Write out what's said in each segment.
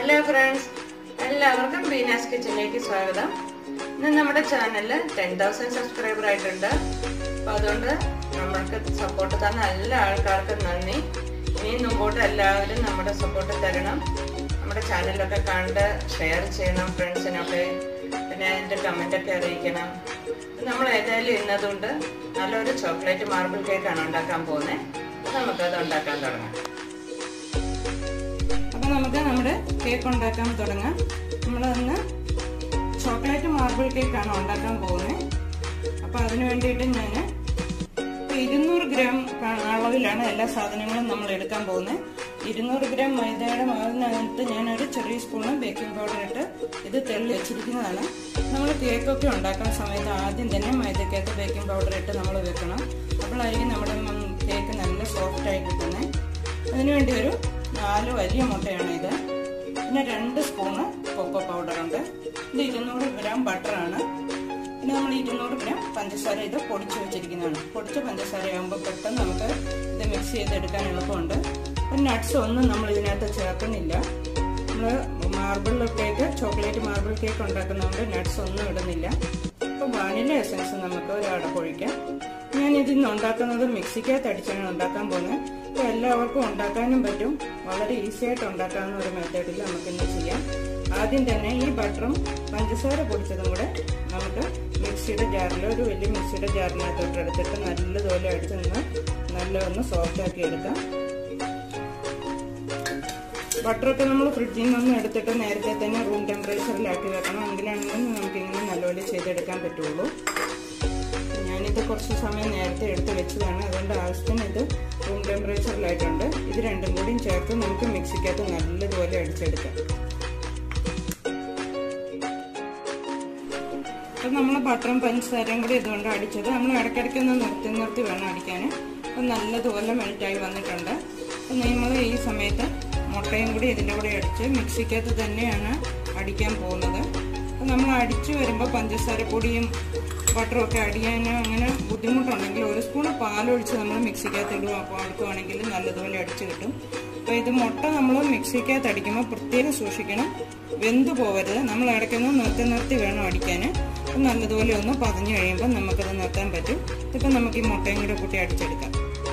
hello friends എല്ലാവർക്കും ബീനാസ് കിച്ചണിലേക്ക് സ്വാഗതം ഇന്ന് നമ്മുടെ ചാനലിൽ ടെൻ തൗസൻഡ് സബ്സ്ക്രൈബർ ആയിട്ടുണ്ട് അപ്പോൾ അതുകൊണ്ട് നമ്മൾക്ക് സപ്പോർട്ട് തന്ന എല്ലാ ആൾക്കാർക്കും നന്ദി ഇനിയും മുമ്പോട്ട് എല്ലാവരും നമ്മുടെ സപ്പോർട്ട് തരണം നമ്മുടെ ചാനലൊക്കെ കണ്ട് ഷെയർ ചെയ്യണം ഫ്രണ്ട്സിനൊക്കെ പിന്നെ അതിൻ്റെ കമൻ്റൊക്കെ അറിയിക്കണം നമ്മൾ ഏതായാലും ഇന്നതുകൊണ്ട് നല്ലൊരു ചോക്ലേറ്റ് മാർബിൾ കേക്കാണ് ഉണ്ടാക്കാൻ പോകുന്നത് അപ്പോൾ നമുക്കത് ഉണ്ടാക്കാൻ തുടങ്ങാം അപ്പോൾ നമുക്ക് നമ്മുടെ കേക്ക് ഉണ്ടാക്കാൻ തുടങ്ങാം നമ്മളന്ന് ചോക്ലേറ്റ് മാർബിൾ കേക്കാണ് ഉണ്ടാക്കാൻ പോകുന്നത് അപ്പോൾ അതിന് വേണ്ടിയിട്ട് ഞാൻ ഇപ്പോൾ ഇരുന്നൂറ് ഗ്രാം അളവിലാണ് എല്ലാ സാധനങ്ങളും നമ്മൾ എടുക്കാൻ പോകുന്നത് ഇരുന്നൂറ് ഗ്രാം മൈദയുടെ മാവിനകത്ത് ഞാനൊരു ചെറിയ സ്പൂണ് ബേക്കിംഗ് പൗഡർ ഇട്ട് ഇത് തെള്ളി വെച്ചിരിക്കുന്നതാണ് നമ്മൾ കേക്കൊക്കെ ഉണ്ടാക്കുന്ന സമയത്ത് ആദ്യം തന്നെ മൈദക്കകത്ത് ബേക്കിംഗ് പൗഡർ ഇട്ട് നമ്മൾ വെക്കണം അപ്പോഴായിരിക്കും നമ്മുടെ കേക്ക് നല്ല സോഫ്റ്റ് ആയി കിട്ടുന്നത് അതിനുവേണ്ടി ഒരു നാല് വലിയ മുട്ടയാണ് ഇത് പിന്നെ രണ്ട് സ്പൂണ് കൊക്കോ പൗഡർ ഉണ്ട് ഇത് ഇരുന്നൂറ് ഗ്രാം ബട്ടറാണ് പിന്നെ നമ്മൾ ഇരുന്നൂറ് ഗ്രാം പഞ്ചസാര ഇത് പൊടിച്ചു വെച്ചിരിക്കുന്നതാണ് പൊടിച്ച പഞ്ചസാര ആകുമ്പോൾ പെട്ടെന്ന് നമുക്ക് ഇത് മിക്സ് ചെയ്തെടുക്കാൻ എളുപ്പമുണ്ട് പിന്നെ നട്ട്സ് ഒന്നും നമ്മൾ ഇതിനകത്ത് ചേർക്കുന്നില്ല നമ്മൾ marble cake chocolate marble cake ഉണ്ടാക്കുന്നതുകൊണ്ട് നട്ട്സ് ഒന്നും ഇടുന്നില്ല ഇപ്പോൾ വാനില എസൻസ് നമുക്ക് ഒരു അടപ്പൊഴിക്കാം ഞാൻ ഇതിന്ന് ഉണ്ടാക്കുന്നത് മിക്സിക്കകത്ത് അടിച്ചാണ് ഉണ്ടാക്കാൻ പോകുന്നത് അപ്പോൾ എല്ലാവർക്കും ഉണ്ടാക്കാനും പറ്റും വളരെ ഈസി ആയിട്ട് ഉണ്ടാക്കാവുന്ന ഒരു മെത്തേഡിൽ നമുക്കിന്ന് ചെയ്യാം ആദ്യം തന്നെ ഈ ബട്ടറും പഞ്ചസാര പൊടിച്ചതും കൂടെ നമുക്ക് മിക്സിയുടെ ജാറിൽ ഒരു വലിയ മിക്സിയുടെ ജാറിനകത്തോട്ട് എടുത്തിട്ട് നല്ലതുപോലെ അടിച്ച് നിന്ന് നല്ല ഒന്ന് സോഫ്റ്റ് ആക്കി എടുക്കാം ബട്ടറൊക്കെ നമ്മൾ ഫ്രിഡ്ജിൽ നിന്നൊന്നും എടുത്തിട്ട് നേരത്തെ തന്നെ റൂം ടെമ്പറേച്ചറിലാക്കി വെക്കണം എങ്കിലാണെങ്കിൽ നമുക്കിങ്ങനെ നല്ലപോലെ ചെയ്തെടുക്കാൻ പറ്റുള്ളൂ ഞാനിത് കുറച്ച് സമയം നേരത്തെ എടുത്ത് വെച്ചതാണ് അതുകൊണ്ട് ആവശ്യത്തിന് ഇത് റൂം ടെമ്പറേച്ചറിലായിട്ടുണ്ട് ഇത് രണ്ടും കൂടിയും ചേർത്ത് നമുക്ക് മിക്സിക്കകത്ത് നല്ലതുപോലെ അടിച്ചെടുക്കാം അപ്പം നമ്മൾ ബട്ടറും പഞ്ചസാരയും കൂടി ഇതുകൊണ്ട് അടിച്ചത് നമ്മൾ ഇടയ്ക്കിടയ്ക്ക് ഒന്ന് നിർത്തി നിർത്തി വേണം അടിക്കാൻ അപ്പം നല്ലതുപോലെ മെൽറ്റായി വന്നിട്ടുണ്ട് അപ്പം നമ്മൾ ഈ സമയത്ത് മുട്ടയും കൂടി ഇതിൻ്റെ കൂടെ അടിച്ച് മിക്സിക്കകത്ത് തന്നെയാണ് അടിക്കാൻ പോകുന്നത് അപ്പം നമ്മൾ അടിച്ച് വരുമ്പോൾ പഞ്ചസാരപ്പൊടിയും ബട്ടറും ഒക്കെ അടിയാൻ അങ്ങനെ ബുദ്ധിമുട്ടുണ്ടെങ്കിൽ ഒരു സ്പൂൺ പാലൊഴിച്ച് നമ്മൾ മിക്സിക്കകത്ത് ഇടുക അപ്പോൾ എടുക്കുകയാണെങ്കിൽ നല്ലതുപോലെ അടിച്ച് കിട്ടും അപ്പോൾ ഇത് മുട്ട നമ്മൾ മിക്സിക്കകത്ത് അടിക്കുമ്പോൾ പ്രത്യേകം സൂക്ഷിക്കണം വെന്തു പോകരുത് നമ്മൾ ഇടയ്ക്കൊന്ന് നിർത്തി നിർത്തി വേണം അടിക്കാൻ അപ്പം നല്ലതുപോലെ ഒന്ന് പതഞ്ഞു കഴിയുമ്പോൾ നമുക്കത് നിർത്താൻ പറ്റും ഇപ്പം നമുക്ക് ഈ മുട്ടയും കൂടെ കൂട്ടി അടിച്ചെടുക്കാം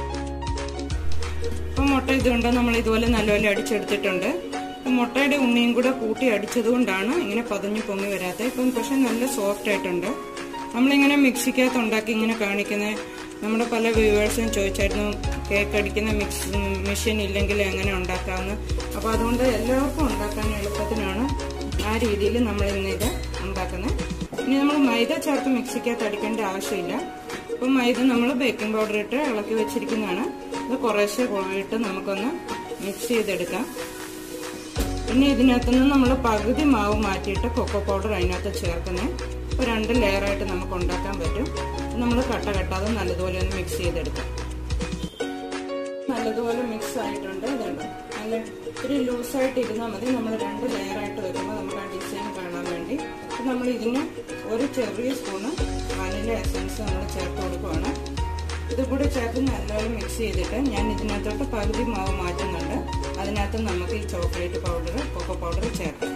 അപ്പം മുട്ട ഇതുകൊണ്ട് നമ്മൾ ഇതുപോലെ നല്ലപോലെ അടിച്ചെടുത്തിട്ടുണ്ട് മുട്ടയുടെ ഉണ്ണിയും കൂടെ കൂട്ടി അടിച്ചത് കൊണ്ടാണ് ഇങ്ങനെ പതഞ്ഞു പൊങ്ങി വരാത്തത് ഇപ്പം പക്ഷെ നല്ല സോഫ്റ്റ് ആയിട്ടുണ്ട് നമ്മളിങ്ങനെ മിക്സിക്കകത്ത് ഉണ്ടാക്കി ഇങ്ങനെ കാണിക്കുന്നത് നമ്മുടെ പല വ്യൂവേഴ്സും ചോദിച്ചായിരുന്നു കേക്ക് അടിക്കുന്ന മിക്സ് മെഷീൻ ഇല്ലെങ്കിൽ എങ്ങനെ ഉണ്ടാക്കാമെന്ന് അപ്പോൾ അതുകൊണ്ട് എല്ലാവർക്കും ഉണ്ടാക്കാൻ എളുപ്പത്തിനാണ് ആ രീതിയിൽ നമ്മൾ ഇന്ന് ഇത് ഉണ്ടാക്കുന്നത് ഇനി നമ്മൾ മൈദ ചേർത്ത് മിക്സിക്കകത്ത് അടിക്കേണ്ട ആവശ്യമില്ല അപ്പം മൈദ നമ്മൾ ബേക്കിംഗ് പൗഡർ ഇട്ട് ഇളക്കി വെച്ചിരിക്കുന്നതാണ് ഇത് കുറേശ്ശെ ഇട്ട് നമുക്കൊന്ന് മിക്സ് ചെയ്തെടുക്കാം പിന്നെ ഇതിനകത്തുനിന്ന് നമ്മൾ പകുതി മാവ് മാറ്റിയിട്ട് കൊക്കോ പൗഡർ അതിനകത്ത് ചേർക്കുന്നത് ഇപ്പോൾ രണ്ട് ലെയറായിട്ട് നമുക്ക് ഉണ്ടാക്കാൻ പറ്റും നമ്മൾ കട്ട കട്ടാതെ നല്ലതുപോലെ ഒന്ന് മിക്സ് ചെയ്തെടുക്കാം നല്ലതുപോലെ മിക്സ് ആയിട്ടുണ്ട് ഇതുണ്ട് നല്ല ഒരു ലൂസായിട്ട് ഇരുന്നാൽ മതി നമ്മൾ രണ്ട് ലെയറായിട്ട് വെക്കുമ്പോൾ നമുക്ക് ആ ഡിസൈൻ കാണാൻ വേണ്ടി നമ്മൾ ഇതിന് ഒരു ചെറിയ സ്പൂണ് വാനില എസൻസ് നമ്മൾ ചേർത്ത് കൊടുക്കുവാണ് ഇത് കൂടെ ചേർത്ത് നല്ലപോലെ മിക്സ് ചെയ്തിട്ട് ഞാൻ ഇതിനകത്തോട്ട് പകുതി മാവ് മാറ്റുന്നുണ്ട് അതിനകത്ത് നമുക്ക് ഈ ചോക്ലേറ്റ് പൗഡർ കൊക്കോ പൗഡർ ചേർക്കാം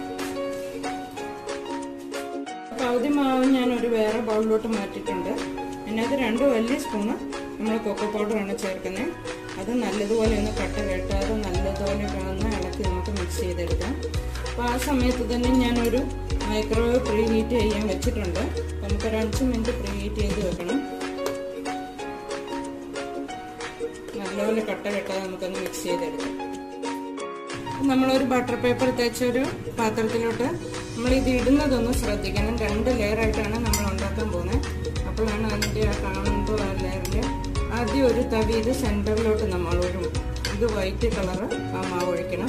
പകുതി മാവ് ഞാൻ ഒരു വേറെ ബൗളിലോട്ട് മാറ്റിയിട്ടുണ്ട് അതിനകത്ത് രണ്ട് വലിയ സ്പൂണ് നമ്മൾ കൊക്കോ പൗഡറാണ് ചേർക്കുന്നത് അത് നല്ലതുപോലെ ഒന്ന് കട്ട കെട്ടാതെ നല്ലതുപോലെ ഒന്ന് ഇളക്കി നമുക്ക് മിക്സ് ചെയ്തെടുക്കാം അപ്പോൾ ആ സമയത്ത് തന്നെ ഞാനൊരു മൈക്രോവേവ് പ്രീ ഹീറ്റ് ചെയ്യാൻ വെച്ചിട്ടുണ്ട് നമുക്കൊരു അഞ്ച് മിനിറ്റ് പ്രീ ഹീറ്റ് ചെയ്ത് വെക്കണം നല്ലപോലെ കട്ട കെട്ടാതെ നമുക്കൊന്ന് മിക്സ് ചെയ്തെടുക്കാം നമ്മളൊരു ബട്ടർ പേപ്പർ തേച്ചൊരു പാത്രത്തിലോട്ട് നമ്മൾ ഇത് ഇടുന്നതൊന്ന് ശ്രദ്ധിക്കണം രണ്ട് ലെയറായിട്ടാണ് നമ്മൾ ഉണ്ടാക്കാൻ പോകുന്നത് അപ്പോഴാണ് അതിൻ്റെ ആ കാണുമ്പോൾ ആ ലെയറിൻ്റെ ആദ്യം ഒരു തവി ഇത് സെൻറ്ററിലോട്ട് നമ്മൾ ഒരു ഇത് വൈറ്റ് കളറ് ആ മാവ് ഒഴിക്കണം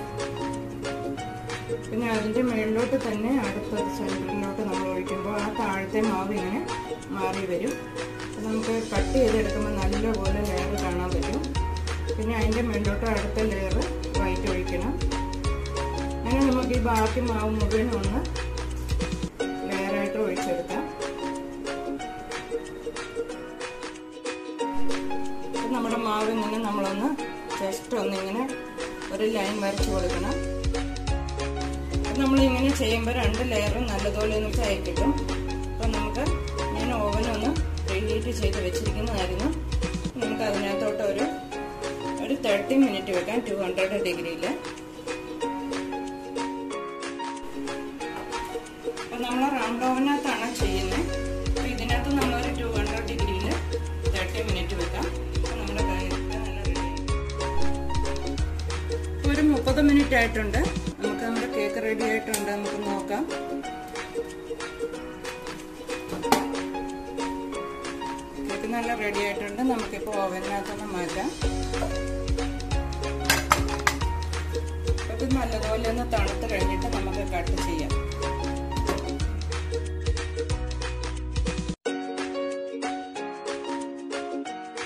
പിന്നെ അതിൻ്റെ മുകളിലോട്ട് തന്നെ അടുത്ത സെൻറ്ററിലോട്ട് നമ്മൾ ഒഴിക്കുമ്പോൾ ആ താഴത്തെ മാവ് ഇങ്ങനെ മാറി വരും അപ്പം നമുക്ക് കട്ട് ചെയ്തെടുക്കുമ്പോൾ നല്ലപോലെ ലെയർ കാണാൻ പറ്റും പിന്നെ അതിൻ്റെ മുകളിലോട്ട് അടുത്ത ലെയർ വൈറ്റ് ഒഴിക്കണം അങ്ങനെ നമുക്ക് ഈ ബാക്കി മാവ് മുഴുവൻ ഒന്ന് ലെയറായിട്ട് ഒഴിച്ചെടുക്കാം നമ്മുടെ മാവ് ഇങ്ങനെ നമ്മളൊന്ന് ജസ്റ്റ് ഒന്നിങ്ങനെ ഒരു ലൈൻ വരച്ചു കൊടുക്കണം നമ്മൾ ഇങ്ങനെ ചെയ്യുമ്പോൾ രണ്ട് ലെയറും നല്ലതുപോലെ ഒന്ന് ചായ കിട്ടും അപ്പം നമുക്ക് ഞാൻ ഓവനൊന്ന് പ്രീഹീറ്റ് ചെയ്ത് വെച്ചിരിക്കുന്നതായിരുന്നു നമുക്ക് അതിനകത്തോട്ട് ഒരു ഒരു തേർട്ടി മിനിറ്റ് വെക്കാം ടു ഹൺഡ്രഡ് ഡിഗ്രിയിൽ അപ്പം നമ്മൾ റൗണ്ട് ഓവനകത്താണ് ചെയ്യുന്നത് അപ്പം ഇതിനകത്ത് നമ്മളൊരു ടു ഹൺഡ്രഡ് ഡിഗ്രിയിൽ തേർട്ടി മിനിറ്റ് വെക്കാം അപ്പം നമ്മുടെ കറിയൊക്കെ നല്ല റെഡി ഒരു മുപ്പത് മിനിറ്റ് ആയിട്ടുണ്ട് നമുക്ക് നമ്മുടെ കേക്ക് റെഡി ആയിട്ടുണ്ട് നമുക്ക് നോക്കാം കേക്ക് നല്ല റെഡി ആയിട്ടുണ്ട് നമുക്കിപ്പോൾ ഓവനിനകത്തൊന്ന് മാറ്റാം ഇത് നല്ലതുപോലെ ഒന്ന് തണുത്ത് കഴിഞ്ഞിട്ട് നമുക്ക് കട്ട് ചെയ്യാം